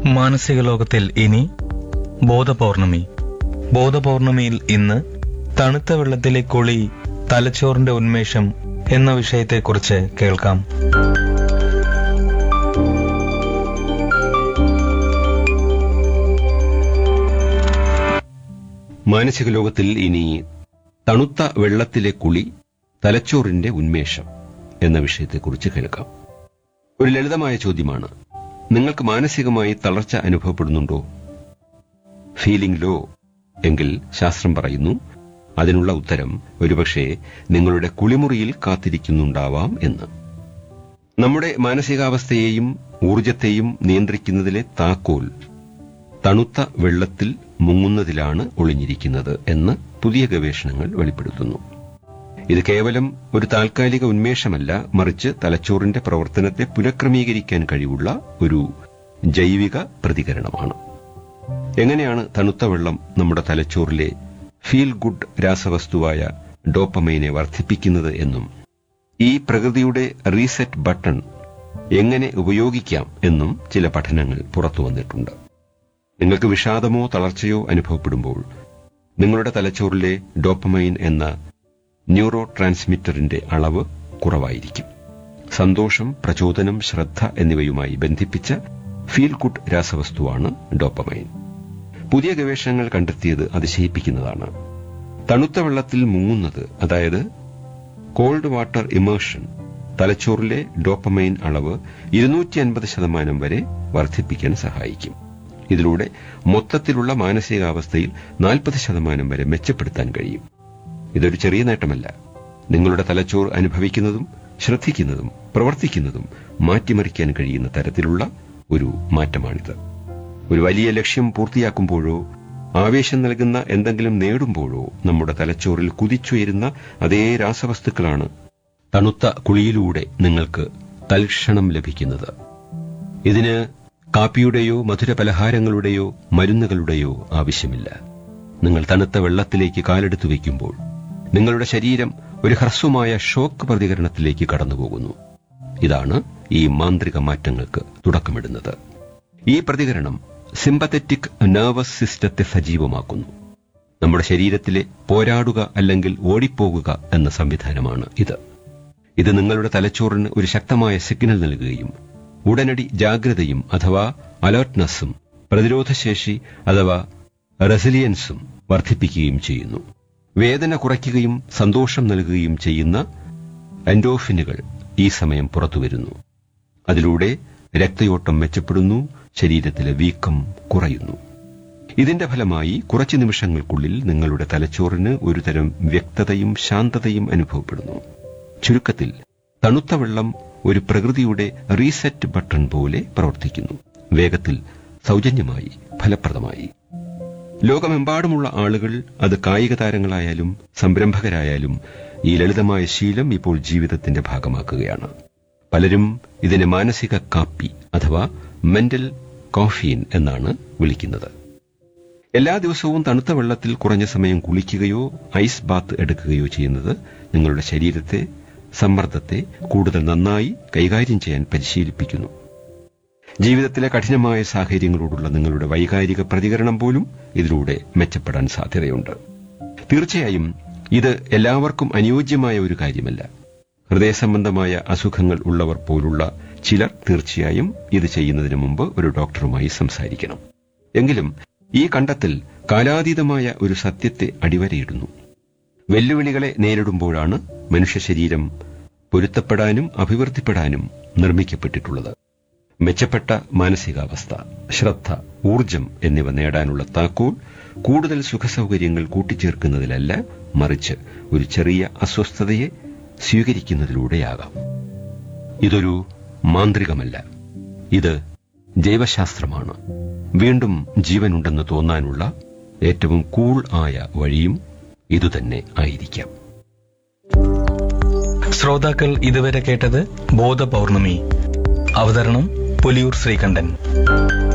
മാനസിക ലോകത്തിൽ ഇനി ബോധപൗർണമി ബോധപൗർണമിയിൽ ഇന്ന് തണുത്ത വെള്ളത്തിലെ കുളി തലച്ചോറിന്റെ ഉന്മേഷം എന്ന വിഷയത്തെക്കുറിച്ച് കേൾക്കാം മാനസിക ലോകത്തിൽ ഇനി തണുത്ത വെള്ളത്തിലെ കുളി തലച്ചോറിന്റെ ഉന്മേഷം എന്ന വിഷയത്തെക്കുറിച്ച് കേൾക്കാം ഒരു ലളിതമായ ചോദ്യമാണ് നിങ്ങൾക്ക് മാനസികമായി തളർച്ച അനുഭവപ്പെടുന്നുണ്ടോ ഫീലിംഗ് ലോ എങ്കിൽ ശാസ്ത്രം പറയുന്നു അതിനുള്ള ഉത്തരം ഒരുപക്ഷെ നിങ്ങളുടെ കുളിമുറിയിൽ കാത്തിരിക്കുന്നുണ്ടാവാം എന്ന് നമ്മുടെ മാനസികാവസ്ഥയെയും ഊർജത്തെയും നിയന്ത്രിക്കുന്നതിലെ താക്കോൽ തണുത്ത വെള്ളത്തിൽ മുങ്ങുന്നതിലാണ് ഒളിഞ്ഞിരിക്കുന്നത് എന്ന് പുതിയ ഗവേഷണങ്ങൾ വെളിപ്പെടുത്തുന്നു ഇത് കേവലം ഒരു താൽക്കാലിക ഉന്മേഷമല്ല മറിച്ച് തലച്ചോറിന്റെ പ്രവർത്തനത്തെ പുനഃക്രമീകരിക്കാൻ കഴിവുള്ള ഒരു ജൈവിക പ്രതികരണമാണ് എങ്ങനെയാണ് തണുത്ത വെള്ളം നമ്മുടെ തലച്ചോറിലെ ഫീൽ ഗുഡ് രാസവസ്തുവായ ഡോപ്പമൈനെ വർദ്ധിപ്പിക്കുന്നത് എന്നും ഈ പ്രകൃതിയുടെ റീസെറ്റ് ബട്ടൺ എങ്ങനെ ഉപയോഗിക്കാം എന്നും ചില പഠനങ്ങൾ പുറത്തു വന്നിട്ടുണ്ട് നിങ്ങൾക്ക് വിഷാദമോ തളർച്ചയോ അനുഭവപ്പെടുമ്പോൾ നിങ്ങളുടെ തലച്ചോറിലെ ഡോപ്പമൈൻ എന്ന ന്യൂറോ ട്രാൻസ്മിറ്ററിന്റെ അളവ് കുറവായിരിക്കും സന്തോഷം പ്രചോദനം ശ്രദ്ധ എന്നിവയുമായി ബന്ധിപ്പിച്ച ഫീൽ ഗുഡ് രാസവസ്തുവാണ് ഡോപ്പമൈൻ പുതിയ ഗവേഷണങ്ങൾ കണ്ടെത്തിയത് അതിശയിപ്പിക്കുന്നതാണ് തണുത്ത വെള്ളത്തിൽ മുങ്ങുന്നത് അതായത് കോൾഡ് വാട്ടർ ഇമേർഷൻ തലച്ചോറിലെ ഡോപ്പമൈൻ അളവ് ഇരുന്നൂറ്റി അൻപത് ശതമാനം വരെ വർദ്ധിപ്പിക്കാൻ സഹായിക്കും ഇതിലൂടെ മൊത്തത്തിലുള്ള മാനസികാവസ്ഥയിൽ നാൽപ്പത് ശതമാനം വരെ മെച്ചപ്പെടുത്താൻ കഴിയും ഇതൊരു ചെറിയ നേട്ടമല്ല നിങ്ങളുടെ തലച്ചോർ അനുഭവിക്കുന്നതും ശ്രദ്ധിക്കുന്നതും പ്രവർത്തിക്കുന്നതും മാറ്റിമറിക്കാൻ കഴിയുന്ന തരത്തിലുള്ള ഒരു മാറ്റമാണിത് ഒരു വലിയ ലക്ഷ്യം പൂർത്തിയാക്കുമ്പോഴോ ആവേശം നൽകുന്ന എന്തെങ്കിലും നേടുമ്പോഴോ നമ്മുടെ തലച്ചോറിൽ കുതിച്ചുയരുന്ന അതേ രാസവസ്തുക്കളാണ് തണുത്ത കുളിയിലൂടെ നിങ്ങൾക്ക് തൽക്ഷണം ലഭിക്കുന്നത് ഇതിന് കാപ്പിയുടെയോ മധുര പലഹാരങ്ങളുടെയോ മരുന്നുകളുടെയോ ആവശ്യമില്ല നിങ്ങൾ തണുത്ത വെള്ളത്തിലേക്ക് കാലെടുത്തു വയ്ക്കുമ്പോൾ നിങ്ങളുടെ ശരീരം ഒരു ഹ്രസ്വമായ ഷോക്ക് പ്രതികരണത്തിലേക്ക് കടന്നുപോകുന്നു ഇതാണ് ഈ മാന്ത്രിക മാറ്റങ്ങൾക്ക് തുടക്കമിടുന്നത് ഈ പ്രതികരണം സിമ്പത്തറ്റിക് നെർവസ് സിസ്റ്റത്തെ സജീവമാക്കുന്നു നമ്മുടെ ശരീരത്തിലെ പോരാടുക അല്ലെങ്കിൽ ഓടിപ്പോകുക എന്ന സംവിധാനമാണ് ഇത് ഇത് നിങ്ങളുടെ തലച്ചോറിന് ഒരു ശക്തമായ സിഗ്നൽ നൽകുകയും ഉടനടി ജാഗ്രതയും അഥവാ അലേർട്ട്നെസ്സും പ്രതിരോധശേഷി അഥവാ റെസിലിയൻസും വർദ്ധിപ്പിക്കുകയും ചെയ്യുന്നു വേദന കുറയ്ക്കുകയും സന്തോഷം നൽകുകയും ചെയ്യുന്ന എൻഡോഫിനുകൾ ഈ സമയം പുറത്തുവരുന്നു അതിലൂടെ രക്തയോട്ടം മെച്ചപ്പെടുന്നു ശരീരത്തിലെ വീക്കം കുറയുന്നു ഇതിന്റെ ഫലമായി കുറച്ചു നിമിഷങ്ങൾക്കുള്ളിൽ നിങ്ങളുടെ തലച്ചോറിന് ഒരുതരം വ്യക്തതയും ശാന്തതയും അനുഭവപ്പെടുന്നു ചുരുക്കത്തിൽ തണുത്ത വെള്ളം ഒരു പ്രകൃതിയുടെ റീസെറ്റ് ബട്ടൺ പോലെ പ്രവർത്തിക്കുന്നു വേഗത്തിൽ സൗജന്യമായി ഫലപ്രദമായി ലോകമെമ്പാടുമുള്ള ആളുകൾ അത് കായിക താരങ്ങളായാലും സംരംഭകരായാലും ഈ ലളിതമായ ശീലം ഇപ്പോൾ ജീവിതത്തിന്റെ ഭാഗമാക്കുകയാണ് പലരും ഇതിനെ മാനസിക കാപ്പി അഥവാ മെന്റൽ കോഫീൻ എന്നാണ് വിളിക്കുന്നത് എല്ലാ ദിവസവും തണുത്ത വെള്ളത്തിൽ കുറഞ്ഞ സമയം കുളിക്കുകയോ ഐസ് ബാത്ത് എടുക്കുകയോ ചെയ്യുന്നത് നിങ്ങളുടെ ശരീരത്തെ സമ്മർദ്ദത്തെ കൂടുതൽ നന്നായി കൈകാര്യം ചെയ്യാൻ പരിശീലിപ്പിക്കുന്നു ജീവിതത്തിലെ കഠിനമായ സാഹചര്യങ്ങളോടുള്ള നിങ്ങളുടെ വൈകാരിക പ്രതികരണം പോലും ഇതിലൂടെ മെച്ചപ്പെടാൻ സാധ്യതയുണ്ട് തീർച്ചയായും ഇത് എല്ലാവർക്കും അനുയോജ്യമായ ഒരു കാര്യമല്ല ഹൃദയ സംബന്ധമായ അസുഖങ്ങൾ ഉള്ളവർ പോലുള്ള ചിലർ തീർച്ചയായും ഇത് ചെയ്യുന്നതിന് മുമ്പ് ഒരു ഡോക്ടറുമായി സംസാരിക്കണം എങ്കിലും ഈ കണ്ടെത്തൽ കാലാതീതമായ ഒരു സത്യത്തെ അടിവരയിടുന്നു വെല്ലുവിളികളെ നേരിടുമ്പോഴാണ് മനുഷ്യ ശരീരം പൊരുത്തപ്പെടാനും അഭിവൃദ്ധിപ്പെടാനും നിർമ്മിക്കപ്പെട്ടിട്ടുള്ളത് മെച്ചപ്പെട്ട മാനസികാവസ്ഥ ശ്രദ്ധ ഊർജം എന്നിവ നേടാനുള്ള താക്കോൽ കൂടുതൽ സുഖസൗകര്യങ്ങൾ കൂട്ടിച്ചേർക്കുന്നതിലല്ല മറിച്ച് ഒരു ചെറിയ അസ്വസ്ഥതയെ സ്വീകരിക്കുന്നതിലൂടെയാകാം ഇതൊരു മാന്ത്രികമല്ല ഇത് ജൈവശാസ്ത്രമാണ് വീണ്ടും ജീവനുണ്ടെന്ന് തോന്നാനുള്ള ഏറ്റവും കൂൾ ആയ വഴിയും ഇതുതന്നെ ആയിരിക്കാം ശ്രോതാക്കൾ ഇതുവരെ കേട്ടത് ബോധപൗർണമി അവതരണം പുലിയൂർ ശ്രീകണ്ഠൻ